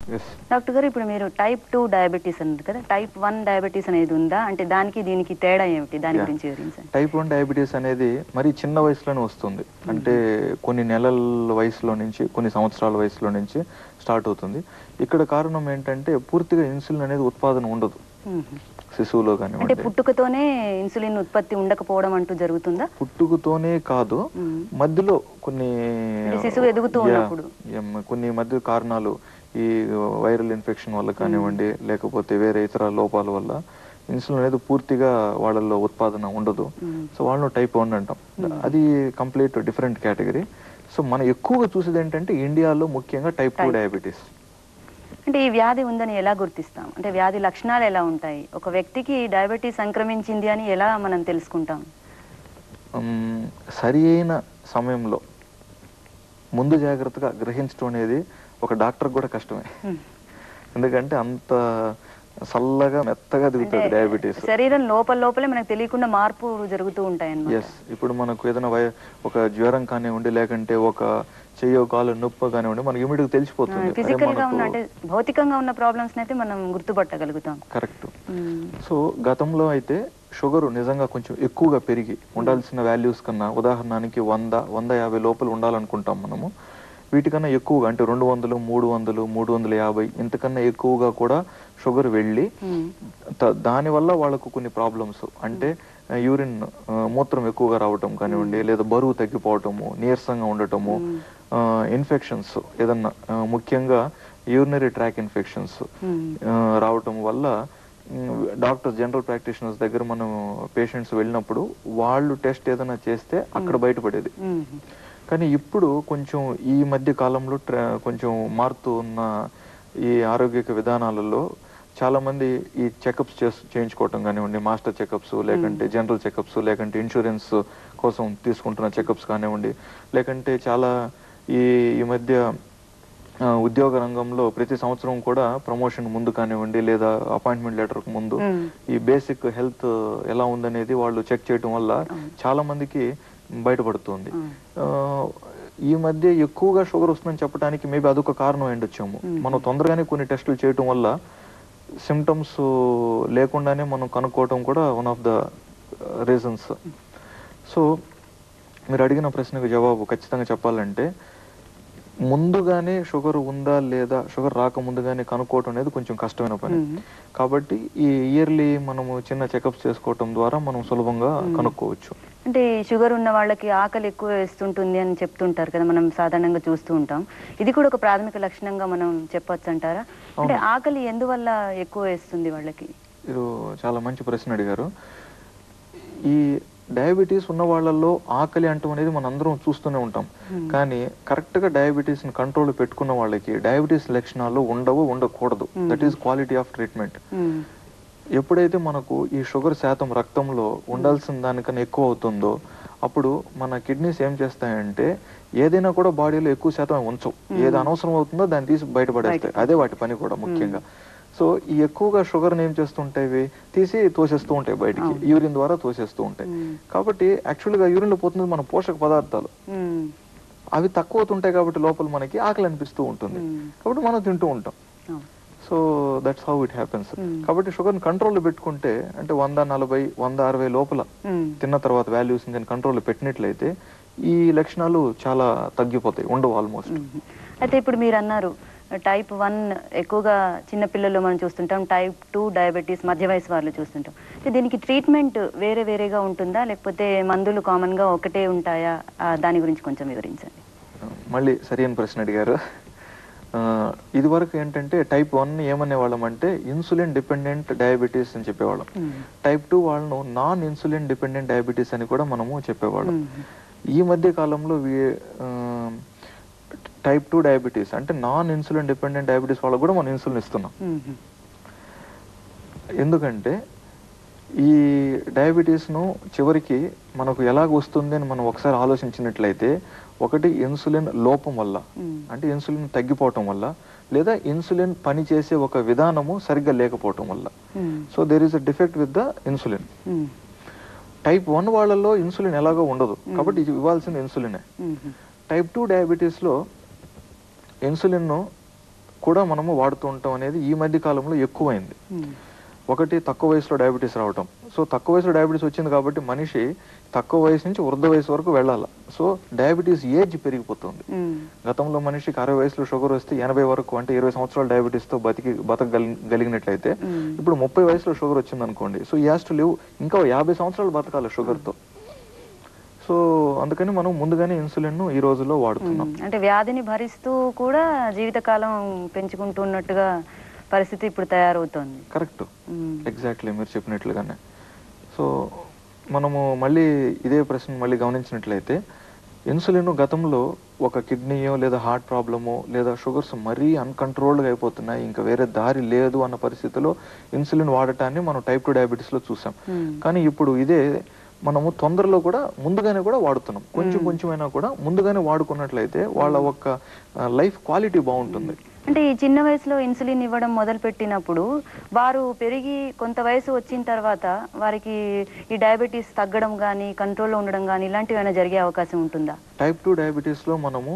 Yes doctor గారు ఇప్పుడు మీరు టైప్ టూ డయాబెటీస్ అన్నారు కదా టైప్ వన్ డయాబెటీస్ అనేది ఉందా అంటే దానికి దీనికి తేడా ఏమిటి దాని Yeah. గురించి వివరించండి టైప్ వన్ డయాబెటీస్ అనేది మరి చిన్న వయసులోనే వస్తుంది అంటే కొన్ని నెలల వయసులో నుంచి కొన్ని సంవత్సరాల వయసులో నుంచి స్టార్ట్ అవుతుంది ఇక్కడ కారణం ఏంటంటే పూర్తిగా ఇన్సులిన్ అనేది ఉత్పాదన ఉండదు మ్మ్. శిశువులో అంటే కానివ్వండి పుట్టుకతోనే ఇన్సులిన్ ఉత్పత్తి ఉండకపోవడం అంటూ జరుగుతుందా పుట్టుకతోనే కాదు మ్మ్. మధ్యలో కొన్ని అంటే శిశువు ఎదుగుతూ యా, ఉన్నప్పుడు. ఎం, కొన్ని మధ్య కారణాలు ఈ వైరల్ ఇన్ఫెక్షన్ వల్ల కానివ్వండి లేకపోతే వేరే ఇతర లోపాల వల్ల ఇన్సులిన్ అనేది పూర్తిగా వాళ్ళల్లో ఉత్పాదన ఉండదు మ్మ్. సో వాళ్ళను టైప్ వన్ అంటాం అది కంప్లీట్ డిఫరెంట్ కేటగిరీ సో మనం ఎక్కువగా చూసేది ఏంటంటే ఇండియాలో ముఖ్యంగా టైప్ టూ Type. డయాబెటీస్ అంటే ఈ వ్యాధి ఉందని ఎలా గుర్తిస్తాం అంటే వ్యాధి లక్షణాలు ఎలా ఉంటాయి ఒక వ్యక్తికి డయాబెటీస్ సంక్రమించింది అని ఎలా మనం తెలుసుకుంటాం సరి అయిన సమయంలో ముందు జాగ్రత్తగా గ్రహించడం అనేది ఒక డాక్టర్ కూడా కష్టమే మ్మ్. ఎందుకంటే అంత చల్లగా మెత్తగా దిగుతుంది అంటే డయాబెటీస్ శరీరం లోపల లోపలే మనకు తెలియకుండా మార్పు జరుగుతూ ఉంటాయి అన్నమాట ఎస్ ఇప్పుడు మనకు ఏదైనా వై ఒక జ్వరం కానివ్వండి లేకంటే ఒక చెయ్యో కాలు నొప్పి కానివ్వండి మనకి ఇమీడియట్ తెలిసిపోతుంది అరే ఫిజికల్ గా ఉన్న మనకు అంటే భౌతికంగా ఉన్న ప్రాబ్లమ్స్ అయితే మనం గుర్తుపట్టగలుగుతాం కరెక్ట్ మ్మ్. సో గతంలో అయితే షుగర్ నిజంగా కొంచెం ఎక్కువగా పెరిగి ఉండాల్సిన వాల్యూస్ కన్నా ఉదాహరణకి వంద వంద యాభై లోపల ఉండాలనుకుంటాం మనము వీటికన్నా ఎక్కువగా అంటే రెండు వందలు మూడు వందలు మూడు వందల యాభై ఇంతకన్నా ఎక్కువగా కూడా షుగర్ వెళ్ళి మ్మ్. త- దానివల్ల వాళ్ళకు కొన్ని ప్రాబ్లమ్స్ అంటే యూరిన్ మూత్రం ఎక్కువగా రావటం కానివ్వండి లేదా బరువు తగ్గిపోవటము నీరసంగా ఉండటము ఇన్ఫెక్షన్స్ ఏదన్నా ఆ, ముఖ్యంగా యూరినరీ ట్రాక్ ఇన్ఫెక్షన్స్ మ్మ్. రావటం వల్ల డాక్టర్స్ జనరల్ ప్రాక్టీషనర్స్ దగ్గర మనం పేషెంట్స్ వెళ్ళినప్పుడు వాళ్ళు టెస్ట్ ఏదైనా చేస్తే అక్కడ బయటపడేది మ్మ్. కానీ ఇప్పుడు కొంచెం ఈ మధ్య కాలంలో ట్ర- కొంచెం మారుతూ ఉన్న ఈ ఆరోగ్య విధానాలలో చాలా మంది ఈ చెకప్స్ చేసు చేయించుకోవటం కానివ్వండి మాస్టర్ చెకప్స్ లేకంటే జనరల్ చెకప్స్ లేకంటే ఇన్సూరెన్స్ కోసం తీసుకుంటున్న చెకప్స్ కానివ్వండి లేకంటే చాలా ఈ ఈ మధ్య ఆ, ఉద్యోగ రంగంలో ప్రతి సంవత్సరం కూడా ప్రమోషన్ ముందు కానివ్వండి లేదా అపాయింట్మెంట్ లెటర్ ముందు మ్మ్. ఈ బేసిక్ హెల్త్ ఎలా ఉందనేది వాళ్ళు చెక్ చేయడం వల్ల చాలా మందికి బయటపడుతుంది మ్మ్. ఆ, ఈ మధ్య ఎక్కువగా షుగర్ వస్తుందని చెప్పడానికి మేబీ అదొక కారణం అయిండొచ్చేమో మ్మ్. మనం తొందరగానే కొన్ని టెస్టులు చేయటం వల్ల సిమ్టమ్స్ లేకుండానే మనం కనుక్కోవటం కూడా one of the reasons so మీరు అడిగిన ప్రశ్నకు జవాబు ఖచ్చితంగా చెప్పాలంటే ముందుగానే షుగర్ ఉందా లేదా షుగర్ రాక ముందుగానే కనుక్కోవటం అనేది కొంచెం కష్టమైన పని మ్మ్. కాబట్టి ఈ ఇయర్లీ మనము చిన్న చెకప్స్ చేసుకోవటం ద్వారా మనం సులభంగా కనుక్కోవచ్చు అంటే ఈ షుగర్ ఉన్న వాళ్ళకి ఆకలి ఎక్కువ వేస్తుంటుంది అని చెప్తుంటారు కదా మనం సాధారణంగా చూస్తూ ఉంటాం ఇది కూడా ఒక ప్రాథమిక లక్షణంగా మనం చెప్పొచ్చు అంటారా అంటే ఆకలి ఎందువల్ల ఎక్కువ వేస్తుంది వాళ్ళకి మీరు చాలా మంచి ప్రశ్న అడిగారు ఈ డయాబెటీస్ ఉన్న వాళ్ళల్లో ఆకలి అంటం అనేది మనం అందరం చూస్తూనే ఉంటాం కానీ కరెక్ట్ గా డయాబెటీస్ ని కంట్రోల్ పెట్టుకున్న వాళ్ళకి డయాబెటీస్ లక్షణాలు ఉండవు ఉండకూడదు that is quality of treatment hmm. ఎప్పుడైతే మనకు ఈ షుగర్ శాతం రక్తంలో ఉండాల్సిన దానికన్నా ఎక్కువ అవుతుందో అప్పుడు మన కిడ్నీస్ ఏం చేస్తాయంటే ఏదైనా కూడా బాడీలో ఎక్కువ శాతం అవి ఉంచవు ఏది అనవసరం అవుతుందో దాన్ని తీసి బయటపడేస్తాయి అదే వాటి పని కూడా ముఖ్యంగా సో ఈ ఎక్కువగా షుగర్ ఏం చేస్తుంటాయి ఇవి? తీసి తోసేస్తూ ఉంటాయి బయటికి యూరిన్ ద్వారా తోసేస్తూ ఉంటాయి కాబట్టి యాక్చువల్ గా యూరిన్ లో పోతుంది మన పోషక పదార్థాలు మ్మ్. అవి తక్కువ అవుతుంటాయి కాబట్టి లోపల మనకి ఆకలి అనిపిస్తూ ఉంటుంది మ్మ్. కాబట్టి మనం తింటూ ఉంటాం అవును. So that's how it happens Hmm. కాబట్టి షుగర్ని కంట్రోల్లో పెట్టుకుంటే అంటే వంద నలభై వంద అరవై లోపల మ్మ్. తిన్న తర్వాత వాల్యూస్ కానీ కంట్రోల్లో పెట్టినట్లయితే ఈ లక్షణాలు చాలా తగ్గిపోతాయి ఉండవు ఆల్మోస్ట్ మ్మ్. అయితే ఇప్పుడు మీరు అన్నారు టైప్ వన్ ఎక్కువగా చిన్న పిల్లల్లో మనం చూస్తుంటాం టైప్ టూ డయాబెటీస్ మధ్య వయసు వాళ్ళు చూస్తుంటాం అయితే దీనికి ట్రీట్మెంట్ వేరే వేరేగా ఉంటుందా లేకపోతే మందులు కామన్ గా ఒకటే ఉంటాయా ఆ, దాని గురించి కొంచెం వివరించండి మళ్ళీ సరైన ప్రశ్న అడిగారు ఆ, ఇది వరకు ఏంటంటే టైప్ వన్ ఏమనేవాళ్ళం అంటే ఇన్సులిన్ డిపెండెంట్ డయాబెటీస్ అని చెప్పేవాళ్ళం మ్మ్. టైప్ టూ వాళ్ళను నాన్ ఇన్సులిన్ డిపెండెంట్ డయాబెటీస్ అని కూడా మనము చెప్పేవాళ్ళం మ్మ్. ఈ మధ్య కాలంలో టైప్ టూ డయాబెటీస్ అంటే నాన్ ఇన్సులిన్ డిపెండెంట్ డయాబెటీస్ వాళ్ళకు కూడా మనం ఇన్సులిన్ ఇస్తున్నాం మ్మ్. ఎందుకంటే ఈ డయాబెటీస్ను చివరికి మనకు ఎలాగ వస్తుంది అని మనం ఒకసారి ఆలోచించినట్లయితే ఒకటి ఇన్సులిన్ లోపం వల్ల మ్మ్. అంటే ఇన్సులిన్ తగ్గిపోవటం వల్ల లేదా ఇన్సులిన్ పనిచేసే ఒక విధానము సరిగ్గా లేకపోవటం వల్ల hmm. So there is a defect with the insulin hmm. Type one వాళ్ళలో ఇన్సులిన్ ఎలాగో ఉండదు కాబట్టి ఇది ఇవ్వాల్సిన ఇన్సులినే మ్మ్. టైప్ టూ డయాబెటీస్లో ఇన్సులిన్ను కూడా మనము వాడుతూ ఉంటాం అనేది ఈ మధ్య కాలంలో ఎక్కువైంది ఉమ్. ఒకటి తక్కువ వయసులో డయాబెటీస్ రావటం సో తక్కువ వయసులో డయాబెటీస్ వచ్చింది కాబట్టి మనిషి తక్కువ వయసు నుంచి వృద్ధ వయసు వరకు వెళ్ళాలి సో డయాబెటీస్ ఏజ్ పెరిగిపోతుంది ఉమ్. గతంలో మనిషికి అరవై వయసులో షుగర్ వస్తే ఎనభై వరకు అంటే ఇరవై సంవత్సరాల డయాబెటీస్ తో బతికి బతకగలిగినట్లయితే మ్మ్. ఇప్పుడు ముప్పై వయసులో షుగర్ వచ్చింది అనుకోండి సో ఈ టు లివ్ ఇంకా యాభై సంవత్సరాలు బతకాలి షుగర్ తో సో అందుకని మనం ముందుగానే ఇన్సులిన్ ను ఈ రోజుల్లో వాడుతున్నాం ఉమ్. అంటే వ్యాధిని భరిస్తూ కూడా జీవితకాలం పెంచుకుంటున్నట్టుగా పరిస్థితి ఇప్పుడు తయారవుతోంది కరెక్ట్ ఉమ్. ఎగ్జాక్ట్లీ మీరు చెప్పినట్లుగానే సో మనము మళ్ళీ ఇదే ప్రశ్న మళ్ళీ గమనించినట్లయితే ఇన్సులిన్ గతంలో ఒక కిడ్నీయో లేదా హార్ట్ ప్రాబ్లమో లేదా షుగర్స్ మరీ అన్కంట్రోల్డ్గా అయిపోతున్నాయి ఇంకా వేరే దారి లేదు అన్న పరిస్థితిలో ఇన్సులిన్ వాడటాన్ని మనం టైప్ టూ డయాబెటీస్లో చూసాం ఉమ్. కానీ ఇప్పుడు ఇదే మనము తొందరలో కూడా ముందుగానే కూడా వాడుతున్నాం కొంచెం కొంచెమైనా కూడా ముందుగానే వాడుకున్నట్లయితే వాళ్ళ ఒక లైఫ్ క్వాలిటీ బాగుంటుంది అంటే ఈ చిన్న వయసులో ఇన్సులిన్ ఇవ్వడం మొదలు పెట్టినప్పుడు వారు పెరిగి కొంత వయసు వచ్చిన తర్వాత వారికి ఈ డయాబెటీస్ తగ్గడం కానీ కంట్రోల్లో ఉండడం కానీ ఇలాంటివి ఏమైనా జరిగే అవకాశం ఉంటుందా టైప్ టూ డయాబెటీస్లో మనము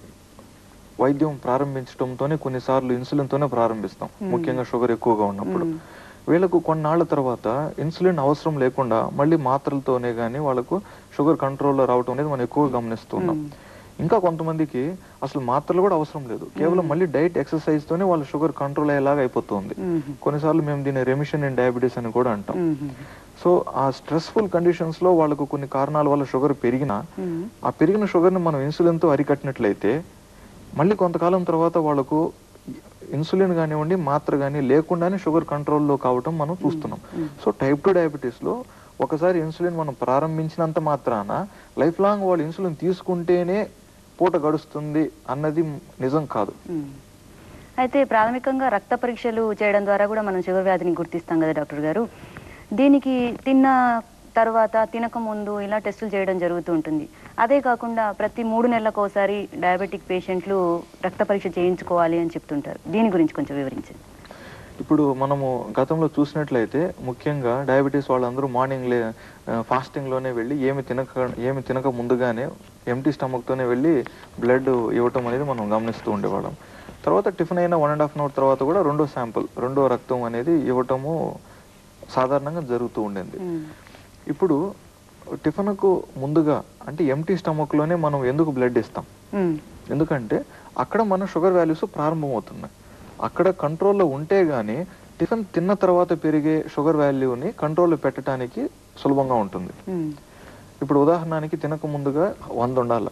వైద్యం ప్రారంభించడంతోనే కొన్నిసార్లు ఇన్సులిన్తోనే ప్రారంభిస్తాం ముఖ్యంగా షుగర్ ఎక్కువగా ఉన్నప్పుడు మ్మ్. వీళ్ళకు కొన్నాళ్ళ తర్వాత ఇన్సులిన్ అవసరం లేకుండా మళ్ళీ మాత్రలతోనే కానీ వాళ్ళకు షుగర్ కంట్రోల్లో రావటం అనేది మనం ఎక్కువగా గమనిస్తున్నాం ఇంకా కొంతమందికి అసలు మాత్రలు కూడా అవసరం లేదు కేవలం మళ్ళీ డైట్ ఎక్సర్సైజ్ తోనే వాళ్ళ షుగర్ కంట్రోల్ అయ్యేలాగా అయిపోతుంది మ్మ్. కొన్నిసార్లు మేము దీన్ని రెమిషన్ ఇన్ డయాబెటీస్ అని కూడా అంటాం మ్మ్. సో ఆ స్ట్రెస్ఫుల్ కండిషన్స్ లో వాళ్ళకు కొన్ని కారణాల వల్ల షుగర్ పెరిగినా మ్మ్. ఆ పెరిగిన షుగర్ని మనం ఇన్సులిన్ తో అరికట్టినట్లయితే మళ్ళీ కొంతకాలం తర్వాత వాళ్ళకు ఇన్సులిన్ కానివ్వండి మాత్ర కానీ లేకుండానే షుగర్ కంట్రోల్లో కావటం మనం చూస్తున్నాం సో టైప్ టూ డయాబెటీస్ లో ఒకసారి ఇన్సులిన్ మనం ప్రారంభించినంత మాత్రాన లైఫ్ లాంగ్ వాళ్ళు ఇన్సులిన్ తీసుకుంటేనే పూట గడుస్తుంది అన్నది నిజం కాదు మ్మ్. అయితే ప్రాథమికంగా రక్త పరీక్షలు చేయడం ద్వారా కూడా మనం షుగర్ వ్యాధిని గుర్తిస్తాం కదా డాక్టర్ గారు దీనికి తిన్న తర్వాత తినక ముందు ఇలా టెస్టులు చేయడం జరుగుతూ ఉంటుంది అదే కాకుండా ప్రతి మూడు నెలలకు ఒకసారి డయాబెటిక్ పేషెంట్లు రక్త పరీక్ష చేయించుకోవాలి అని చెప్తుంటారు దీని గురించి కొంచెం వివరించండి ఇప్పుడు మనము గతంలో చూసినట్లయితే ముఖ్యంగా డయాబెటీస్ వాళ్ళందరూ మార్నింగ్ లే ఫాస్టింగ్ లోనే వెళ్ళి ఏమి తినక ఏమి తినక ముందుగానే ఎంటీ స్టమక్ తోనే వెళ్ళి బ్లడ్ ఇవ్వటం అనేది మనం గమనిస్తూ ఉండేవాళ్ళం తర్వాత టిఫిన్ అయిన వన్ అండ్ హాఫ్ అవర్ తర్వాత కూడా రెండో శాంపుల్ రెండో రక్తం అనేది ఇవ్వటము సాధారణంగా జరుగుతూ ఉండింది మ్మ్. ఇప్పుడు టిఫిన్కు ముందుగా అంటే ఎంటీ స్టమక్ లోనే మనం ఎందుకు బ్లడ్ ఇస్తాం మ్మ్. ఎందుకంటే అక్కడ మన షుగర్ వాల్యూస్ ప్రారంభమవుతున్నాయి అక్కడ కంట్రోల్లో ఉంటే గానీ టిఫిన్ తిన్న తర్వాత పెరిగే షుగర్ వాల్యూని కంట్రోల్లో పెట్టడానికి సులభంగా ఉంటుంది మ్మ్. ఇప్పుడు ఉదాహరణకి తినక ముందుగా వంద ఉండాలి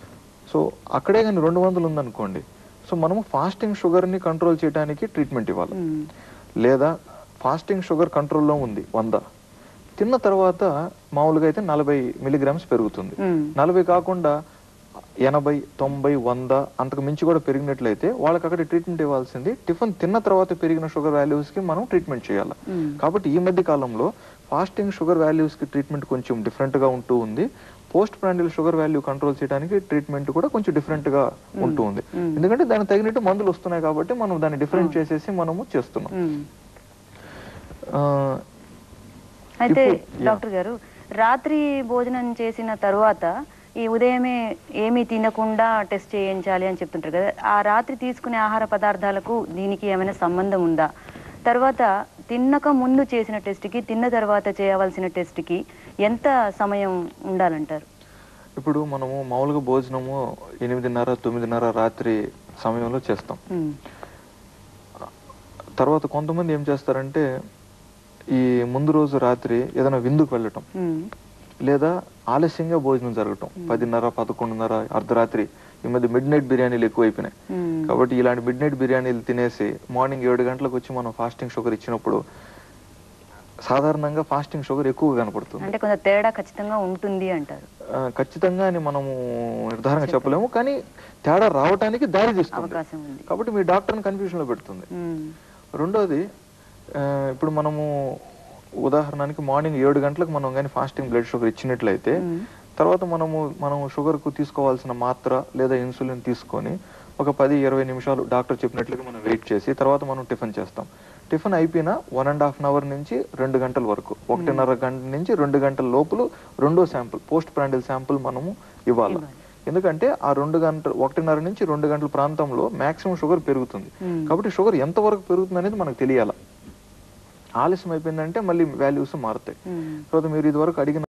సో అక్కడే కానీ రెండు వందలు ఉందనుకోండి సో మనము ఫాస్టింగ్ షుగర్ని కంట్రోల్ చేయడానికి ట్రీట్మెంట్ ఇవ్వాలి మ్మ్. లేదా ఫాస్టింగ్ షుగర్ కంట్రోల్లో ఉంది వంద తిన్న తర్వాత మామూలుగా అయితే నలభై మిలిగ్రామ్స్ పెరుగుతుంది మ్మ్. నలభై కాకుండా ఎనభై తొంభై వంద అంతకు మించి కూడా పెరిగినట్లయితే వాళ్ళకి అక్కడ ట్రీట్మెంట్ ఇవ్వాల్సింది టిఫిన్ తిన్న తర్వాత పెరిగిన షుగర్ వాల్యూస్ కి మనం ట్రీట్మెంట్ చేయాలి మ్మ్. కాబట్టి ఈ మధ్య కాలంలో ఫాస్టింగ్ షుగర్ వాల్యూస్ కి ట్రీట్మెంట్ కొంచెం డిఫరెంట్ గా ఉంటూ ఉంది post prandial sugar value control చేయడానికి ట్రీట్మెంట్ కూడా కొంచెం డిఫరెంట్ గా ఉంటూ ఉంది మ్మ్. ఎందుకంటే దానికి తగినట్టు మందులు వస్తున్నాయి కాబట్టి మనం దాన్ని డిఫరెంట్ చేసేసి మనము చేస్తున్నాం మ్మ్. ఆ, అయితే ఇప్పుడు- డాక్టర్ గారు రాత్రి భోజనం చేసిన తరువాత ఈ ఉదయమే ఏమీ తినకుండా టెస్ట్ చేయించాలి అని చెప్తుంటారు కదా ఆ రాత్రి తీసుకునే ఆహార పదార్థాలకు దీనికి ఏమైనా సంబంధం ఉందా తర్వాత తిన్నక ముందు చేసిన టెస్ట్కి తిన్న తర్వాత చేయవలసిన టెస్ట్కి ఎంత సమయం ఉండాలంటారు ఇప్పుడు మనము మామూలుగా భోజనము ఎనిమిదిన్నర తొమ్మిదిన్నర రాత్రి సమయంలో చేస్తాం ఉమ్, తర్వాత కొంతమంది ఏం చేస్తారంటే ఈ ముందు రోజు రాత్రి ఏదైనా విందుకు వెళ్ళటం ఉమ్, లేదా ఆలస్యంగా భోజనం జరగటం పదిన్నర పదకొండున్నర అర్ధరాత్రి ఈ మధ్య మిడ్ నైట్ బిర్యానీలు ఎక్కువైపోయినాయి ఉమ్, కాబట్టి ఇలాంటి మిడ్ నైట్ బిర్యానీలు తినేసి మార్నింగ్ ఏడు గంటలకు వచ్చి మనం ఫాస్టింగ్ షుగర్ ఇచ్చినప్పుడు సాధారణంగా ఫాస్టింగ్ షుగర్ ఎక్కువగా కనపడుతుంది అంటే కొంత తేడా ఖచ్చితంగా ఉంటుంది అంటారు ఆ, ఖచ్చితంగా అని మనము నిర్ధారణగా చెప్పలేము కానీ తేడా రావటానికి దారి తీస్తుంది అవకాశం ఉంది కాబట్టి మీ డాక్టర్ని కన్ఫ్యూజన్ లో పెడుతుంది ఉమ్, రెండోది ఆ, ఇప్పుడు మనము ఉదాహరణకి మార్నింగ్ ఏడు గంటలకు మనం కానీ ఫాస్టింగ్ బ్లడ్ షుగర్ ఇచ్చినట్లయితే ఉమ్, తర్వాత మనము మనం షుగర్ కు తీసుకోవాల్సిన మాత్ర లేదా ఇన్సులిన్ తీసుకొని ఒక పది ఇరవై నిమిషాలు డాక్టర్ చెప్పినట్లుగా మనం వెయిట్ చేసి తర్వాత మనం టిఫిన్ చేస్తాం టిఫిన్ అయిపోయిన వన్ అండ్ హాఫ్ అవర్ నుంచి రెండు గంటల వరకు ఒకటిన్నర గంట నుంచి రెండు గంటల లోపల రెండో శాంపుల్ పోస్ట్ ప్రాండిల్ శాంపుల్ మనము ఇవ్వాలి ఎందుకంటే ఆ రెండు గంటల ఒకటిన్నర నుంచి రెండు గంటల ప్రాంతంలో మాక్సిమం షుగర్ పెరుగుతుంది Hmm. కాబట్టి షుగర్ ఎంత వరకు పెరుగుతుంది అనేది మనకు తెలియాలి ఆలస్యం అయిపోయిందంటే మళ్ళీ వాల్యూస్ మారుతాయి Hmm. తర్వాత మీరు ఇదివరకు అడిగిన